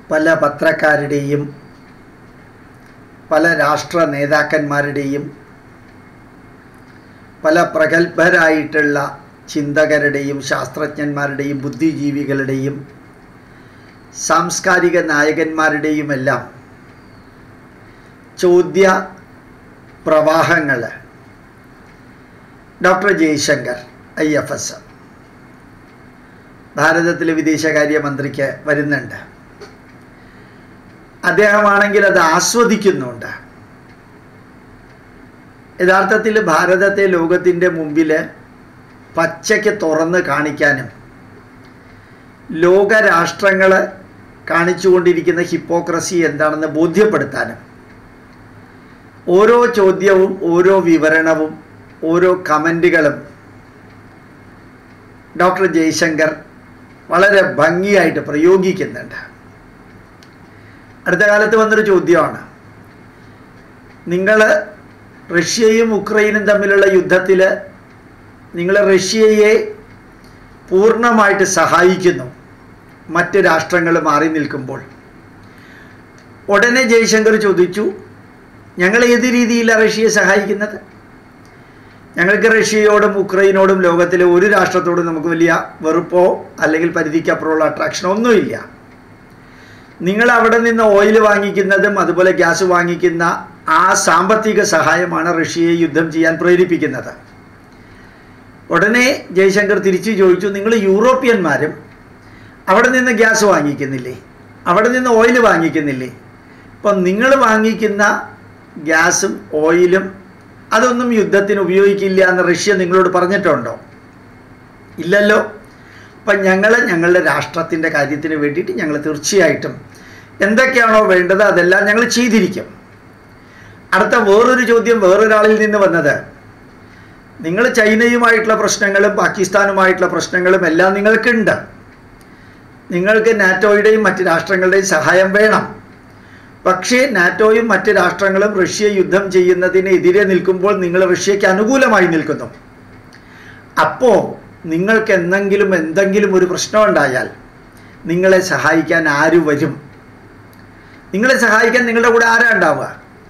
പല പത്രക്കാരുടെയും പല രാഷ്ട്ര നേതാക്കന്മാരുടെയും പല പ്രഗത്ഭരായിട്ടുള്ള ചിന്തകരുടെയും ശാസ്ത്രജ്ഞന്മാരുടെയും ബുദ്ധിജീവികളുടെയും സാംസ്കാരിക നായകന്മാരുടെയുമെല്ലാം ചോദ്യ പ്രവാഹങ്ങൾ doctor Jaishankar I F S ഭാരതത്തിലെ വിദേശകാര്യമന്ത്രിക്ക് വരുന്നുണ്ട് അദ്ദേഹമാണെങ്കിൽ അത് ആസ്വദിക്കുന്നുണ്ട് യഥാർത്ഥത്തിൽ ഭാരതത്തെ ലോകത്തിൻ്റെ മുമ്പിൽ പച്ചയ്ക്ക് തുറന്ന് കാണിക്കാനും ലോകരാഷ്ട്രങ്ങൾ കാണിച്ചുകൊണ്ടിരിക്കുന്ന ഹിപ്പോക്രസി എന്താണെന്ന് ബോധ്യപ്പെടുത്താനും ഓരോ ചോദ്യവും ഓരോ വിവരണവും ഓരോ കമൻറ്റുകളും ഡോക്ടർ ജയശങ്കർ വളരെ ഭംഗിയായിട്ട് പ്രയോഗിക്കുന്നുണ്ട് അടുത്ത കാലത്ത് വന്നൊരു ചോദ്യമാണ് നിങ്ങൾ റഷ്യയും ഉക്രൈനും തമ്മിലുള്ള യുദ്ധത്തിൽ നിങ്ങൾ റഷ്യയെ പൂർണ്ണമായിട്ട് സഹായിക്കുന്നു മറ്റ് രാഷ്ട്രങ്ങൾ മാറി നിൽക്കുമ്പോൾ ഉടനെ ജയശങ്കർ ചോദിച്ചു ഞങ്ങൾ ഏത് രീതിയിലാണ് റഷ്യയെ സഹായിക്കുന്നത് ഞങ്ങൾക്ക് റഷ്യയോടും ഉക്രൈനോടും ലോകത്തിലെ ഒരു രാഷ്ട്രത്തോടും നമുക്ക് വലിയ വെറുപ്പോ അല്ലെങ്കിൽ പരിധിക്കപ്പുറമുള്ള അട്രാക്ഷനോ ഒന്നുമില്ല നിങ്ങൾ അവിടെ നിന്ന് ഓയിൽ വാങ്ങിക്കുന്നതും അതുപോലെ ഗ്യാസ് വാങ്ങിക്കുന്ന ആ സാമ്പത്തിക സഹായമാണ് റഷ്യയെ യുദ്ധം ചെയ്യാൻ പ്രേരിപ്പിക്കുന്നത് ഉടനെ ജയശങ്കർ തിരിച്ചു ചോദിച്ചു നിങ്ങൾ യൂറോപ്യന്മാരും അവിടെ നിന്ന് ഗ്യാസ് വാങ്ങിക്കുന്നില്ലേ അവിടെ നിന്ന് ഓയിൽ വാങ്ങിക്കുന്നില്ലേ അപ്പം നിങ്ങൾ വാങ്ങിക്കുന്ന ഗ്യാസും ഓയിലും അതൊന്നും യുദ്ധത്തിന് ഉപയോഗിക്കില്ല എന്ന് റഷ്യ നിങ്ങളോട് പറഞ്ഞിട്ടുണ്ടോ ഇല്ലല്ലോ അപ്പം ഞങ്ങൾ ഞങ്ങളുടെ രാഷ്ട്രത്തിൻ്റെ കാര്യത്തിന് വേണ്ടിയിട്ട് ഞങ്ങൾ തീർച്ചയായിട്ടും എന്തൊക്കെയാണോ വേണ്ടത് അതെല്ലാം ഞങ്ങൾ ചെയ്തിരിക്കും അടുത്ത വേറൊരു ചോദ്യം വേറൊരാളിൽ നിന്ന് വന്നത് നിങ്ങൾ ചൈനയുമായിട്ടുള്ള പ്രശ്നങ്ങളും പാകിസ്ഥാനുമായിട്ടുള്ള പ്രശ്നങ്ങളും എല്ലാം നിങ്ങൾക്കുണ്ട് നിങ്ങൾക്ക് നാറ്റോയുടെയും മറ്റ് രാഷ്ട്രങ്ങളുടെയും സഹായം വേണം പക്ഷേ നാറ്റോയും മറ്റ് രാഷ്ട്രങ്ങളും റഷ്യ യുദ്ധം ചെയ്യുന്നതിന് എതിരെ നിൽക്കുമ്പോൾ നിങ്ങൾ റഷ്യയ്ക്ക് അനുകൂലമായി നിൽക്കുന്നു അപ്പോൾ നിങ്ങൾക്ക് എന്തെങ്കിലും എന്തെങ്കിലും ഒരു പ്രശ്നം ഉണ്ടായാൽ നിങ്ങളെ സഹായിക്കാൻ ആര് വരും നിങ്ങളെ സഹായിക്കാൻ നിങ്ങളുടെ കൂടെ ആരാ ഉണ്ടാവുക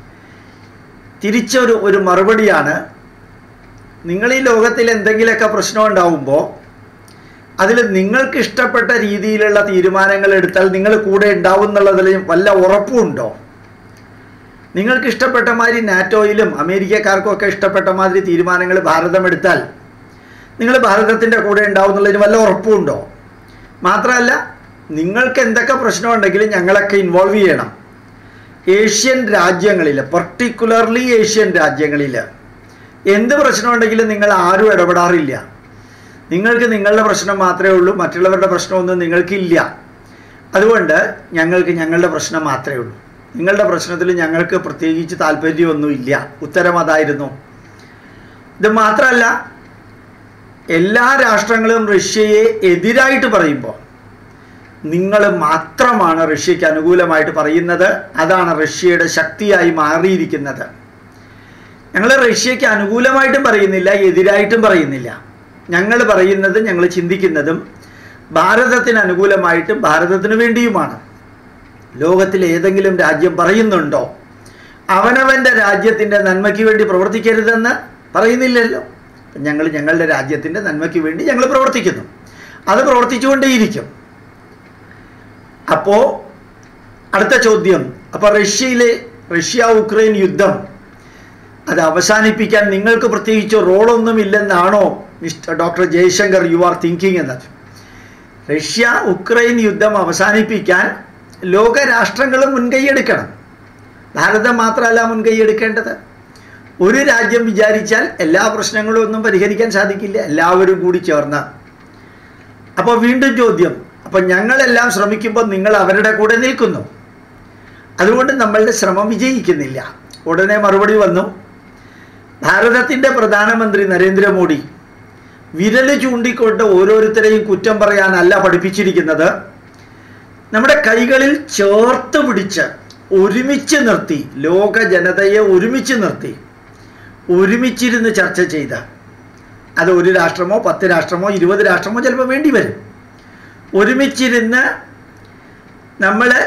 തിരിച്ചൊരു ഒരു മറുപടിയാണ് നിങ്ങൾ ഈ ലോകത്തിൽ എന്തെങ്കിലുമൊക്കെ പ്രശ്നം ഉണ്ടാവുമ്പോൾ അതിൽ നിങ്ങൾക്ക് ഇഷ്ടപ്പെട്ട രീതിയിലുള്ള തീരുമാനങ്ങൾ എടുത്താൽ നിങ്ങൾ കൂടെ ഉണ്ടാവും എന്നുള്ളതിൽ വല്ല ഉറപ്പുണ്ടോ നിങ്ങൾക്ക് ഇഷ്ടപ്പെട്ട മാതിരി നാറ്റോയിലും അമേരിക്കക്കാർക്കും ഒക്കെ ഇഷ്ടപ്പെട്ട മാതിരി തീരുമാനങ്ങൾ ഭാരതം എടുത്താൽ നിങ്ങൾ ഭാരതത്തിൻ്റെ കൂടെ ഉണ്ടാവും എന്നുള്ളതിന് വല്ല ഉറപ്പുണ്ടോ മാത്രമല്ല നിങ്ങൾക്ക് എന്തൊക്കെ പ്രശ്നമുണ്ടെങ്കിലും ഞങ്ങളൊക്കെ ഇൻവോൾവ് ചെയ്യണം ഏഷ്യൻ രാജ്യങ്ങളിൽ പർട്ടിക്കുലർലി ഏഷ്യൻ രാജ്യങ്ങളിൽ എന്ത് പ്രശ്നമുണ്ടെങ്കിലും നിങ്ങൾ ആരും ഇടപെടാറില്ല നിങ്ങൾക്ക് നിങ്ങളുടെ പ്രശ്നം മാത്രമേ ഉള്ളൂ മറ്റുള്ളവരുടെ പ്രശ്നമൊന്നും നിങ്ങൾക്കില്ല അതുകൊണ്ട് ഞങ്ങൾക്ക് ഞങ്ങളുടെ പ്രശ്നം മാത്രമേ ഉള്ളൂ നിങ്ങളുടെ പ്രശ്നത്തിൽ ഞങ്ങൾക്ക് പ്രത്യേകിച്ച് താല്പര്യമൊന്നുമില്ല ഉത്തരം അതായിരുന്നു ഇത് മാത്രമല്ല എല്ലാ രാഷ്ട്രങ്ങളും റഷ്യയെ എതിരായിട്ട് പറയുമ്പോൾ നിങ്ങൾ മാത്രമാണ് റഷ്യയ്ക്ക് അനുകൂലമായിട്ട് പറയുന്നത് അതാണ് റഷ്യയുടെ ശക്തിയായി മാറിയിരിക്കുന്നത് ഞങ്ങൾ റഷ്യയ്ക്ക് അനുകൂലമായിട്ടും പറയുന്നില്ല എതിരായിട്ടും പറയുന്നില്ല ഞങ്ങൾ പറയുന്നത് ഞങ്ങൾ ചിന്തിക്കുന്നതും ഭാരതത്തിന് അനുകൂലമായിട്ടും ഭാരതത്തിന് വേണ്ടിയുമാണ് ലോകത്തിൽ ഏതെങ്കിലും രാജ്യം പറയുന്നുണ്ടോ അവനവൻ്റെ രാജ്യത്തിൻ്റെ നന്മയ്ക്ക് വേണ്ടി പ്രവർത്തിക്കരുതെന്ന് പറയുന്നില്ലല്ലോ ഞങ്ങൾ ഞങ്ങളുടെ രാജ്യത്തിൻ്റെ നന്മയ്ക്ക് വേണ്ടി ഞങ്ങൾ പ്രവർത്തിക്കുന്നു അത് പ്രവർത്തിച്ചുകൊണ്ടേയിരിക്കും അപ്പോൾ അടുത്ത ചോദ്യം അപ്പോൾ റഷ്യയിലെ റഷ്യ ഉക്രൈൻ യുദ്ധം അത് അവസാനിപ്പിക്കാൻ നിങ്ങൾക്ക് പ്രത്യേകിച്ച് റോളൊന്നുമില്ലെന്നാണോ mister doctor Jaishankar you are thinking എന്നത് റഷ്യ ഉക്രൈൻ യുദ്ധം അവസാനിപ്പിക്കാൻ ലോകരാഷ്ട്രങ്ങൾ മുൻകൈയെടുക്കണം ഭാരതം മാത്രമല്ല മുൻകൈയെടുക്കേണ്ടത് ഒരു രാജ്യം വിചാരിച്ചാൽ എല്ലാ പ്രശ്നങ്ങളും ഒന്നും പരിഹരിക്കാൻ സാധിക്കില്ല എല്ലാവരും കൂടി ചേർന്ന് അപ്പോൾ വീണ്ടും ചോദ്യം അപ്പം ഞങ്ങളെല്ലാം ശ്രമിക്കുമ്പോൾ നിങ്ങൾ അവരുടെ കൂടെ നിൽക്കുന്നു അതുകൊണ്ട് നമ്മളുടെ ശ്രമം വിജയിക്കുന്നില്ല ഉടനെ മറുപടി വന്നു ഭാരതത്തിൻ്റെ പ്രധാനമന്ത്രി നരേന്ദ്രമോദി വിരൽ ചൂണ്ടിക്കൊണ്ട് ഓരോരുത്തരെയും കുറ്റം പറയാനല്ല പഠിപ്പിച്ചിരിക്കുന്നത് നമ്മുടെ കൈകളിൽ ചേർത്ത് പിടിച്ച് ഒരുമിച്ച് നിർത്തി ലോക ജനതയെ ഒരുമിച്ച് നിർത്തി ഒരുമിച്ചിരുന്ന് ചർച്ച ചെയ്ത് അത് ഒരു രാഷ്ട്രമോ പത്ത് രാഷ്ട്രമോ ഇരുപത് രാഷ്ട്രമോ ചിലപ്പോൾ വേണ്ടി വരും ഒരുമിച്ചിരുന്ന് നമ്മൾ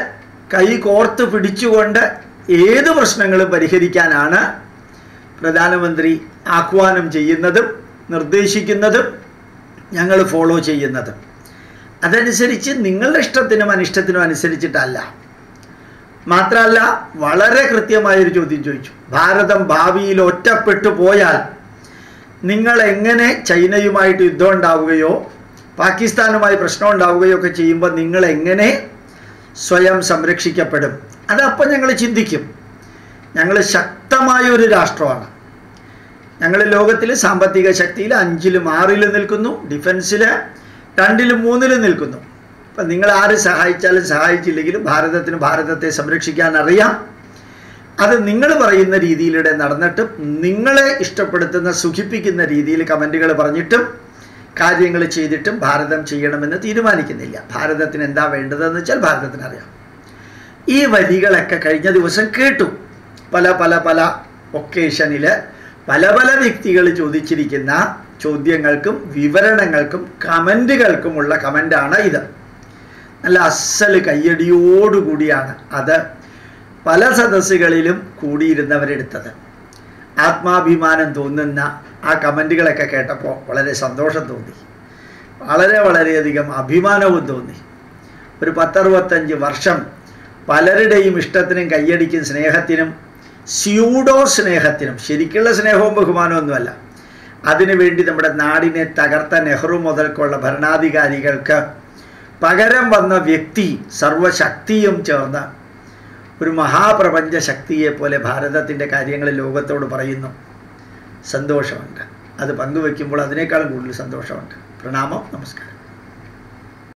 കൈ കോർത്ത് പിടിച്ചുകൊണ്ട് ഏത് പ്രശ്നങ്ങളും പരിഹരിക്കാനാണ് പ്രധാനമന്ത്രി ആഹ്വാനം ചെയ്യുന്നതും നിർദ്ദേശിക്കുന്നതും ഞങ്ങൾ ഫോളോ ചെയ്യുന്നതും അതനുസരിച്ച് നിങ്ങളുടെ ഇഷ്ടത്തിനും അനിഷ്ടത്തിനും അനുസരിച്ചിട്ടല്ല മാത്രമല്ല വളരെ കൃത്യമായൊരു ചോദ്യം ചോദിച്ചു ഭാരതം ഭാവിയിൽ ഒറ്റപ്പെട്ടു പോയാൽ നിങ്ങൾ എങ്ങനെ ചൈനയുമായിട്ട് യുദ്ധം ഉണ്ടാവുകയോ പാകിസ്ഥാനുമായി പ്രശ്നം ഉണ്ടാവുകയോ ഒക്കെ ചെയ്യുമ്പോൾ നിങ്ങൾ എങ്ങനെ സ്വയം സംരക്ഷിക്കപ്പെടും അതപ്പം ഞങ്ങൾ ചിന്തിക്കും ഞങ്ങൾ ശക്തമായ ഒരു രാഷ്ട്രമാണ് ഞങ്ങൾ ലോകത്തിൽ സാമ്പത്തിക ശക്തിയിൽ അഞ്ചിലും ആറിലും നിൽക്കുന്നു ഡിഫൻസിൽ രണ്ടിലും മൂന്നിലും നിൽക്കുന്നു അപ്പം നിങ്ങൾ ആര് സഹായിച്ചാലും സഹായിച്ചില്ലെങ്കിലും ഭാരതത്തിന് ഭാരതത്തെ സംരക്ഷിക്കാൻ അറിയാം അത് നിങ്ങൾ പറയുന്ന രീതിയിലൂടെ നടന്നിട്ടും നിങ്ങളെ ഇഷ്ടപ്പെടുത്തുന്ന സുഖിപ്പിക്കുന്ന രീതിയിൽ കമൻറ്റുകൾ പറഞ്ഞിട്ടും കാര്യങ്ങൾ ചെയ്തിട്ടും ഭാരതം ചെയ്യണമെന്ന് തീരുമാനിക്കുന്നില്ല ഭാരതത്തിന് എന്താ വേണ്ടതെന്ന് വെച്ചാൽ ഭാരതത്തിന് അറിയാം ഈ വരികളൊക്കെ കഴിഞ്ഞ ദിവസം കേട്ടു പല പല പല ഒക്കേഷനിൽ പല പല വ്യക്തികൾ ചോദിച്ചിരിക്കുന്ന ചോദ്യങ്ങൾക്കും വിവരണങ്ങൾക്കും കമൻറ്റുകൾക്കുമുള്ള കമൻ്റാണ് ഇത് നല്ല അസൽ കയ്യടിയോടുകൂടിയാണ് അത് പല സദസ്സുകളിലും കൂടിയിരുന്നവരെടുത്തത് ആത്മാഭിമാനം തോന്നുന്ന ആ കമൻറ്റുകളൊക്കെ കേട്ടപ്പോൾ വളരെ സന്തോഷം തോന്നി വളരെ വളരെയധികം അഭിമാനവും തോന്നി ഒരു പത്തറുപത്തഞ്ച് വർഷം പലരുടെയും ഇഷ്ടത്തിനും കയ്യടിക്കും സ്നേഹത്തിനും സ്യൂഡോ സ്നേഹത്തിനും ശരിക്കുള്ള സ്നേഹവും ബഹുമാനമൊന്നുമല്ല അതിനുവേണ്ടി നമ്മുടെ നാടിനെ തകർത്ത നെഹ്റു മുതൽക്കുള്ള ഭരണാധികാരികൾക്ക് പകരം വന്ന വ്യക്തി സർവശക്തിയും ചേർന്ന് ഒരു മഹാപ്രപഞ്ച ശക്തിയെ പോലെ ഭാരതത്തിൻ്റെ കാര്യങ്ങൾ ലോകത്തോട് പറയുന്നു സന്തോഷമുണ്ട് അത് പങ്കുവെക്കുമ്പോൾ അതിനേക്കാളും കൂടുതൽ സന്തോഷമുണ്ട് പ്രണാമം നമസ്കാരം